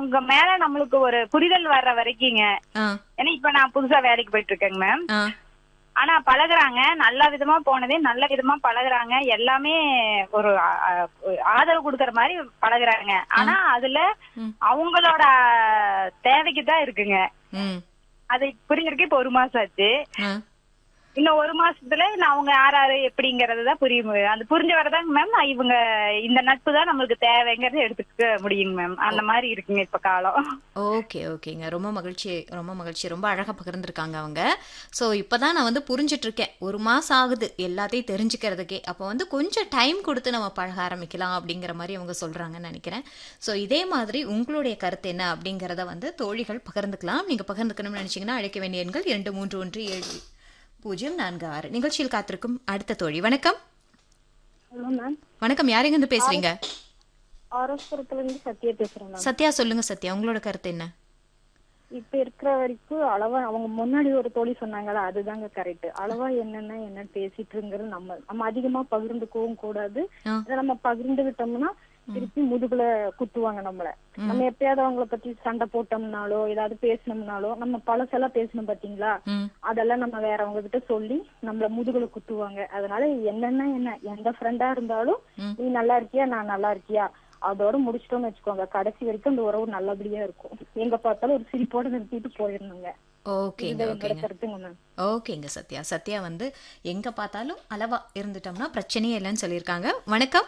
அவங்க மேல நம்மளுக்கு ஒரு புரிதல் வர்ற வரைக்குங்க ஆ ஏன்னா இப்ப நான் புதுசா வேலைக்கு போயிட்டு இருக்கேங்க மேம் ஆ ஆனா பழகுறாங்க நல்ல விதமா போனதே நல்ல விதமா பழகுறாங்க எல்லாமே ஒரு ஆ- ஆ- ஆதரவு கொடுக்கற மாதிரி பழகுறாங்க ஆனா அதுல ம். அவங்களோட தேவைக்கு தான் இருக்குங்க ம் அதை புரிஞ்சிருக்கு இப்ப ஒரு மாசம் ஆச்சு ஆ இன்னும் ஒரு மாசத்துல நான் அவங்க யார் யாரு எப்படிங்கறது தான் புரியும் அந்த புரிஞ்ச வரதாங்க மேம் நான் இவங்க இந்த நட்பு தான் நம்மளுக்கு தேவைங்கறத எடுத்துக்க முடியுங்க மேம் அந்த மாதிரி இருக்குங்க இப்ப காலம் ஓகே ஓகேங்க ரொம்ப மகிழ்ச்சி ரொம்ப மகிழ்ச்சி ரொம்ப அழகாக பகிர்ந்துருக்காங்க அவங்க ஸோ இப்போ தான் நான் வந்து புரிஞ்சிட்டு இருக்கேன் ஒரு மாதம் ஆகுது எல்லாத்தையும் தெரிஞ்சுக்கிறதுக்கே அப்போ வந்து கொஞ்சம் டைம் கொடுத்து நம்ம பழக ஆரம்பிக்கலாம் அப்படிங்கிற மாதிரி அவங்க சொல்கிறாங்கன்னு நினைக்கிறேன் ஸோ இதே மாதிரி உங்களுடைய கருத்து என்ன அப்படிங்கிறத வந்து தோழிகள் பகிர்ந்துக்கலாம் நீங்கள் பகிர்ந்துக்கணும்னு நினச்சிங்கன்னா அழைக்க வேண்டிய எண்கள் இரண்டு மூன்று ஒன்று ஏழு பூஜ்ஜியம் நான்கு ஆறு நிகழ்ச்சியில் காத்திருக்கும் அடுத்த தோழி வணக்கம் ஹலோ மேம் வணக்கம் யாரெங்கேருந்து பேசுறீங்க ஆரோஸ்புரத்துல இருந்து சத்யா பேசுறேன் மேம் சத்யா சொல்லுங்க சத்யா உங்களோட கருத்து என்ன இப்ப இருக்கிற வரைக்கும் அளவா அவங்க முன்னாடி ஒரு தோழி சொன்னாங்கல்ல அதுதாங்க கரெக்ட் அளவா என்னென்ன என்ன பேசிட்டு இருங்கிறது நம்ம நம்ம அதிகமா பகிர்ந்துக்கவும் கூடாது ஆ. இதை நம்ம பகிர்ந்துகிட்டோம்னா திருப்பி முதுகுல குத்துவாங்க நம்மள நம்ம எப்பயாவது அவங்கள பத்தி சண்டை போட்டோம்னாலோ ஏதாவது பேசணும்னாலோ நம்ம பழசெல்லாம் பேசணும் பாத்தீங்களா ம் அதெல்லாம் நம்ம வேறவங்க கிட்ட சொல்லி நம்மள முதுகுல குத்துவாங்க அதனால என்னன்னா என்ன எந்த ஃப்ரெண்டா இருந்தாலும் ம். நீ நல்லா இருக்கியா நான் நல்லா இருக்கியா அதோட முடிச்சிட்டோம்னு வச்சுக்கோங்க கடைசி வரைக்கும் அந்த உறவு நல்லபடியா இருக்கும் எங்க பார்த்தாலும் ஒரு சிரிப்போட நிறுத்திட்டு போயிடணுங்க ஓகேங்க இது என்னோட ஓகேங்க கருத்துங்க மேம் ஓகேங்க சத்யா சத்யா வந்து எங்க பார்த்தாலும் அளவா இருந்துட்டோம்னா பிரச்சனையே இல்லைன்னு சொல்லியிருக்காங்க வணக்கம்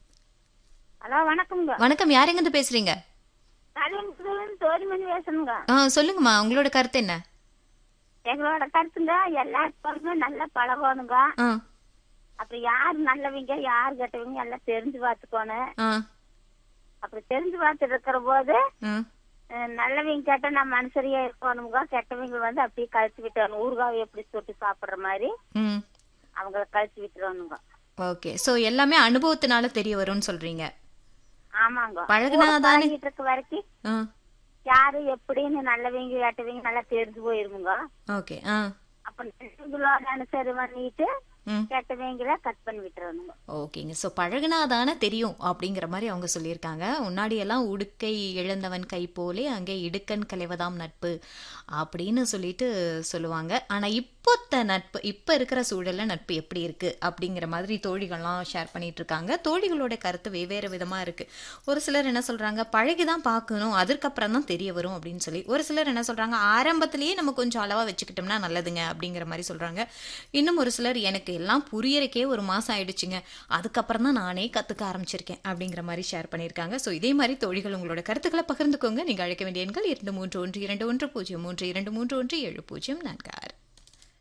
ஹலோ வணக்கம்ங்க வணக்கம் யாரெங்கிருந்து பேசுறீங்க தோழிமணி பேசணுங்க ஆ சொல்லுங்கம்மா உங்களோட கருத்து என்ன எங்களோட கருத்துங்க எல்லாருக்குமே நல்லா பழகணுங்க ஆ அப்புறம் யார் நல்லவங்க யார் கெட்டவங்க எல்லாம் தெரிஞ்சு பார்த்துக்கணும் ஆ அப்படி தெரிஞ்சு பார்த்துட்டு இருக்கிற போது ம் அஹ் நல்லவங்க கேட்டா நம்ம மனுஷரியா இருக்கணுங்க கெட்டவங்க வந்து அப்படியே கழிச்சு விட்டுறணும் ஊறுகாவை எப்படி சுட்டு சாப்பிடுற மாதிரி ம் அவங்கள கழிச்சு விட்டுறணுங்க ஓகே ஸோ எல்லாமே அனுபவத்தினால தெரிய வரும்னு சொல்றீங்க ஆமாங்க பழகுனாதானே- கூட பழகிட்டு இருக்க வரைக்கும் ஆ யாரு எப்படின்னு நல்லவங்க கெட்டவங்க நல்லா தெரிஞ்சு போயிருமுங்க ஓகே ஆ அப்ப நல்லவங்களோட அனுசரி பண்ணிட்டு ம் கெட்டவங்கள கட் பண்ணி விட்டுறணுங்க ஓகேங்க ஸோ பழகுனாதானே தெரியும் அப்படிங்கிற மாதிரி அவங்க சொல்லியிருக்காங்க முன்னாடியெல்லாம் உடுக்கை இழந்தவன் கை போலே அங்கே இடுக்கன் கலைவதாம் நட்பு அப்படின்னு சொல்லிட்டு சொல்லுவாங்க ஆனால் இப்போத்த நட்பு இப்போ இருக்கிற சூழலில் நட்பு எப்படி இருக்குது அப்படிங்கிற மாதிரி தோழிகள்லாம் ஷேர் பண்ணிட்டு இருக்காங்க தோழிகளோட கருத்து வெவ்வேறு விதமாக இருக்குது ஒரு சிலர் என்ன சொல்கிறாங்க பழகி தான் பார்க்கணும் அதற்கப்புறம் தான் தெரிய வரும் அப்படின்னு சொல்லி ஒரு சிலர் என்ன சொல்கிறாங்க ஆரம்பத்திலேயே நம்ம கொஞ்சம் அளவாக வச்சுக்கிட்டோம்னா நல்லதுங்க அப்படிங்கிற மாதிரி சொல்கிறாங்க இன்னும் ஒரு சிலர் எனக்கு எல்லாம் புரியறக்கே ஒரு மாதம் ஆயிடுச்சுங்க அதுக்கப்புறம் தான் நானே கற்றுக்க ஆரம்பிச்சிருக்கேன் அப்படிங்கிற மாதிரி ஷேர் பண்ணியிருக்காங்க ஸோ இதே மாதிரி தோழிகள் உங்களோட கருத்துக்களை பகிர்ந்துக்கோங்க நீங்கள் அழைக்க வேண்டிய எண்கள் இரண்டு மூன்று ஒன்று இரண்டு ஒன்று பூஜ்ஜியம் மூன்று இரண்டு மூன்று ஒன்று ஏழு பூஜ்ஜியம் நான்கு